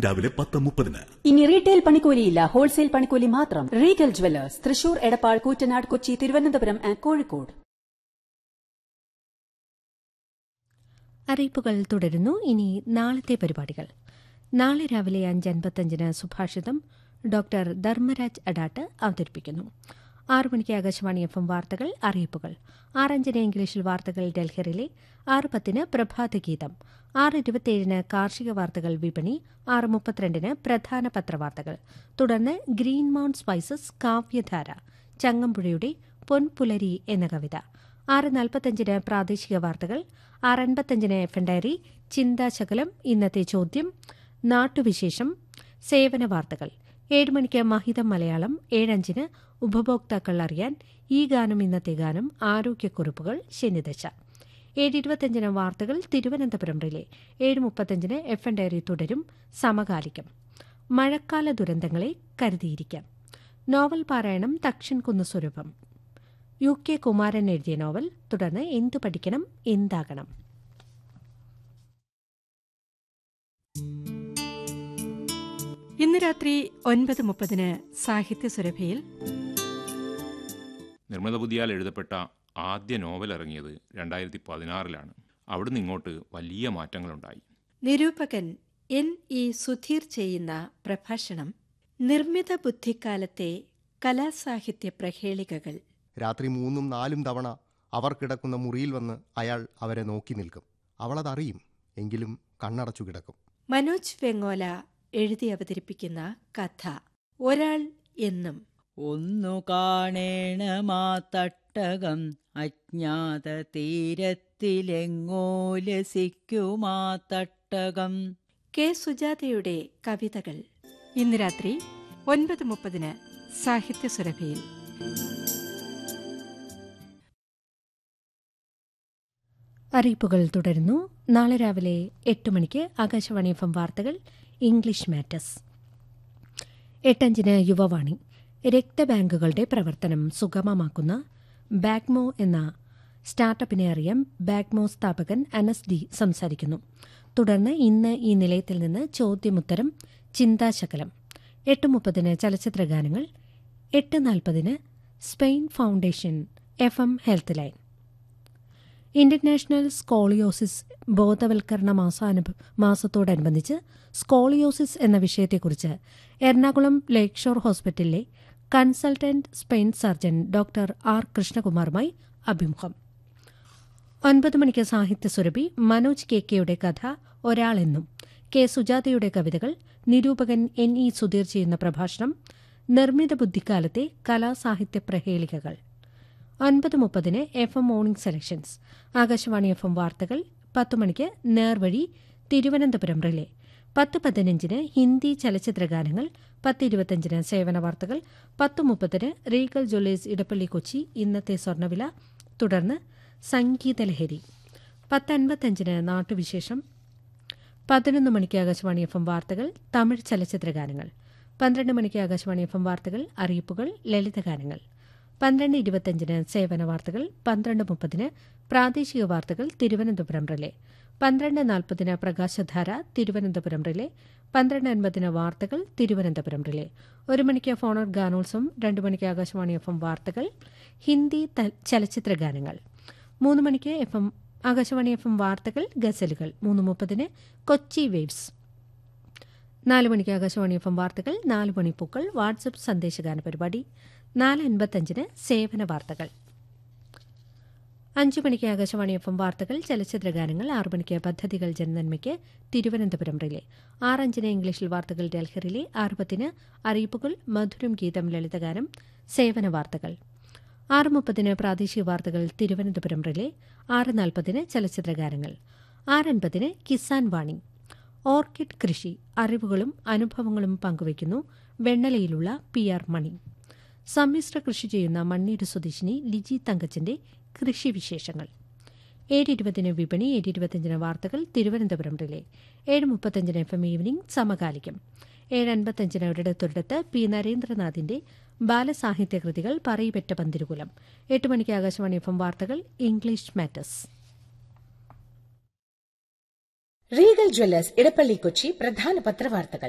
രാവിലെ പത്ത് മുപ്പതിന് ഇനി റീറ്റെയിൽ പണിക്കൂലിയില്ല ഹോൾസെയിൽ പണിക്കൂലി മാത്രം Regal Jewellers Thrissur Edappal Koottanad Kochi Thiruvananthapuram and Kozhikode അറിയിപ്പുകൾ തുടരുന്നു ഇനി നാളത്തെ പരിപാടികൾ നാളെ രാവിലെ അഞ്ച് അൻപത്തഞ്ചിന് സുഭാഷിതം ഡോക്ടർ ധർമ്മരാജ് അഡാട്ട് അവതരിപ്പിക്കുന്നു ആറു മണിക്ക് ആകാശവാണി എഫ് എം വാർത്തകൾ അറിയിപ്പുകൾ ആറഞ്ചിന് ഇംഗ്ലീഷിൽ വാർത്തകൾ ഡൽഹിയിലെ ആറ് പത്തിന് പ്രഭാതഗീതം ആറ് ഇരുപത്തിയേഴിന് കാർഷിക വാർത്തകൾ വിപണി ആറ് മുപ്പത്തിരണ്ടിന് പ്രധാന പത്രവാർത്തകൾ തുടർന്ന് ഗ്രീൻ മൗണ്ട് സ്പൈസസ് കാവ്യധാര ചങ്ങമ്പുഴയുടെ പൊൻപുലരി എന്ന കവിത ആറ് നാൽപ്പത്തഞ്ചിന് പ്രാദേശിക വാർത്തകൾ ആറ് അൻപത്തഞ്ചിന് എഫ് എൻ ഡയറി ചിന്താശകലം ഇന്നത്തെ ചോദ്യം നാട്ടുവിശേഷം സേവന വാർത്തകൾ ഏഴ് മണിക്ക് മഹിതം മലയാളം ഏഴഞ്ചിന് ഉപഭോക്താക്കൾ അറിയാൻ ഈ ഗാനം ഇന്നത്തെ ഗാനം ആരോഗ്യക്കുറിപ്പുകൾ ശനിദശ ഏഴ് ഇരുപത്തിയഞ്ചിന് വാർത്തകൾ തിരുവനന്തപുരം റിലേ ഏഴ് മുപ്പത്തഞ്ചിന് എഫ് എൻ ഡയറി തുടരും സമകാലികം മഴക്കാല ദുരന്തങ്ങളെ കരുതിയിരിക്കാം നോവൽ പാരായണം തക്ഷൻ കുന്നുസ്വരൂപം യു കെ കുമാരൻ എഴുതിയ നോവൽ തുടർന്ന് എന്തു പഠിക്കണം എന്താകണം ഇന്ന് രാത്രി ഒൻപത് മുപ്പതിന് സാഹിത്യ സുരഭിയിൽ നിർമ്മിത ബുദ്ധിയാൽ എഴുതപ്പെട്ട ആദ്യ നോവൽ ഇറങ്ങിയത് രണ്ടായിരത്തി പതിനാറിലാണ് അവിടുന്ന് ഇങ്ങോട്ട് വലിയ മാറ്റങ്ങളുണ്ടായി നിരൂപകൻ എൻ ഇ സുധീർ ചെയ്യുന്ന പ്രഭാഷണം നിർമ്മിത ബുദ്ധിക്കാലത്തെ കലാസാഹിത്യ പ്രഹേളികകൾ രാത്രി മൂന്നും നാലും തവണ അവർ കിടക്കുന്ന മുറിയിൽ വന്ന് അയാൾ അവരെ നോക്കി നിൽക്കും അവളതറിയും എങ്കിലും കണ്ണടച്ചു കിടക്കും മനോജ് വെങ്ങോല എഴുതി അവതരിപ്പിക്കുന്ന കഥ ഒരാൾ എന്നും ഒന്നു കാണേണമാ തട്ടകം അജ്ഞാത തീരത്തിലെങ്ങോ ലസിക്കുമാ തട്ടകം കെ സുജാതയുടെ കവിതകൾ ഇന്ന് രാത്രി ഒൻപത് മുപ്പതിന് സാഹിത്യ സുരഭിയിൽ അറിയിപ്പുകൾ തുടരുന്നു നാളെ രാവിലെ എട്ട് മണിക്ക് ആകാശവാണി എഫ് എം വാർത്തകൾ ഇംഗ്ലീഷ് മാറ്റേഴ്സ് എട്ടഞ്ചിന് യുവവാണി രക്തബാങ്കുകളുടെ പ്രവർത്തനം സുഗമമാക്കുന്ന ബാഗ്മോ എന്ന സ്റ്റാർട്ടപ്പിനെ അറിയാം ബാഗ്മോ സ്ഥാപകൻ അനസ് ഡി സംസാരിക്കുന്നു തുടർന്ന് ഇന്ന് ഈ നിലയത്തിൽ നിന്ന് ചോദ്യമുത്തരം ചിന്താശകലം എട്ട് മുപ്പതിന് ചലച്ചിത്രഗാനങ്ങൾ എട്ട് നാൽപ്പതിന് spine foundation F M health line international scoliosis ബോധവൽക്കരണ മാസാനുഭ മാസത്തോടനുബന്ധിച്ച് സ്കോളിയോസിസ് എന്ന വിഷയത്തെക്കുറിച്ച് എറണാകുളം ലേക്ക് ഷോർ ഹോസ്പിറ്റലിലെ consultant spine surgeon doctor R കൃഷ്ണകുമാറുമായി അഭിമുഖം ഒൻപത് മണിക്ക് സാഹിത്യ സുരഭി മനോജ് കെ കെയുടെ കഥ ഒരാളെന്നും കെ സുജാതയുടെ കവിതകൾ നിരൂപകൻ എൻ ഇ സുധീർ ചെയ്യുന്ന പ്രഭാഷണം നിർമ്മിത ബുദ്ധിക്കാലത്തെ കലാസാഹിത്യ പ്രഹേളികകൾ ഒൻപത് മുപ്പതിന് F M morning selections Akashvani F M വാർത്തകൾ പത്ത് മണിക്ക് നേർവഴി തിരുവനന്തപുരം റിലേ പത്ത് പതിനഞ്ചിന് ഹിന്ദി ചലച്ചിത്രഗാനങ്ങൾ പത്ത് ഇരുപത്തിയഞ്ചിന് സേവന വാർത്തകൾ പത്ത് മുപ്പതിന് റീഗൽ ജ്വല്ലേഴ്സ് ഇടപ്പള്ളി കൊച്ചി ഇന്നത്തെ സ്വർണ്ണവില തുടർന്ന് സംഗീതലഹരി പത്ത് അൻപത്തഞ്ചിന് നാട്ടുവിശേഷം പതിനൊന്ന് മണിക്ക് ആകാശവാണി എഫ് എം വാർത്തകൾ തമിഴ് ചലച്ചിത്രഗാനങ്ങൾ പന്ത്രണ്ട് മണിക്ക് ആകാശവാണി എഫ് എം വാർത്തകൾ അറിയിപ്പുകൾ ലളിതഗാനങ്ങൾ പന്ത്രണ്ട് ഇരുപത്തിയഞ്ചിന് സേവന വാർത്തകൾ പന്ത്രണ്ട് മുപ്പതിന് പ്രാദേശിക വാർത്തകൾ തിരുവനന്തപുരം റിലേ പന്ത്രണ്ട് നാൽപ്പതിന് പ്രകാശധാര തിരുവനന്തപുരം റിലേ പന്ത്രണ്ട് അൻപതിന് വാർത്തകൾ തിരുവനന്തപുരം റിലേ ഒരു മണിക്ക് ഫോണർ ഗാനോത്സവം രണ്ട് മണിക്ക് ആകാശവാണി എഫ് എം വാർത്തകൾ ഹിന്ദി ത- ചലച്ചിത്ര ഗാനങ്ങൾ മൂന്ന് മണിക്ക് F M Akashvani F M വാർത്തകൾ ഗസലുകൾ മൂന്ന് മുപ്പതിന് കൊച്ചി വേവ്സ് നാല് മണിക്ക് ആകാശവാണി എഫ് എം വാർത്തകൾ നാല് മണിപ്പൂക്കൾ വാട്സപ്പ് സന്ദേശഗാന പരിപാടി നാല് അൻപത്തഞ്ചിന് സേവന വാർത്തകൾ അഞ്ചു മണിക്ക് ആകാശവാണി എഫ് എം വാർത്തകൾ ചലച്ചിത്രഗാനങ്ങൾ ആറു മണിക്ക് പദ്ധതികൾ ജനനന്മയ്ക്ക് തിരുവനന്തപുരം റിലേ ആറഞ്ചിന് ഇംഗ്ലീഷിൽ വാർത്തകൾ ഡൽഹിയിലെ ആറുപത്തിന് അറിയിപ്പുകൾ മധുരം ഗീതം ലളിതഗാനം സേവന വാർത്തകൾ ആറ് മുപ്പതിന് പ്രാദേശിക വാർത്തകൾ തിരുവനന്തപുരം റിലേ ആറ് നാൽപ്പതിന് ചലച്ചിത്രഗാനങ്ങൾ ആറൻപതിന് കിസാൻ വാണി ഓർക്കിഡ് കൃഷി അറിവുകളും അനുഭവങ്ങളും പങ്കുവയ്ക്കുന്നു വെണ്ണലയിലുള്ള പി ആർ മണി സമ്മിശ്ര കൃഷി ചെയ്യുന്ന മണ്ണീട് സ്വദേശിനി ലിജി തങ്കച്ചന്റെ കൃഷിവിശേഷങ്ങൾ ഏഴ് ഇരുപതിന് വിപണി ഏഴ് ഇരുപത്തിയഞ്ചിന് വാർത്തകൾ തിരുവനന്തപുരം റിലേ ഏഴ് മുപ്പത്തഞ്ചിന് എഫ് എം ഈവനിംഗ് സമകാലികം ഏഴ് അൻപത്തഞ്ചിന് ഒരിടത്തൊരിടത്ത് പി നരേന്ദ്രനാഥിന്റെ ബാലസാഹിത്യ കൃതികൾ പറയിപെറ്റ പന്തിരുകുലം എട്ട് മണിക്ക് ആകാശവാണി എഫ് എം വാർത്തകൾ English matters Regal Jewellers Edappally Kochi പ്രധാന പത്രവാർത്തകൾ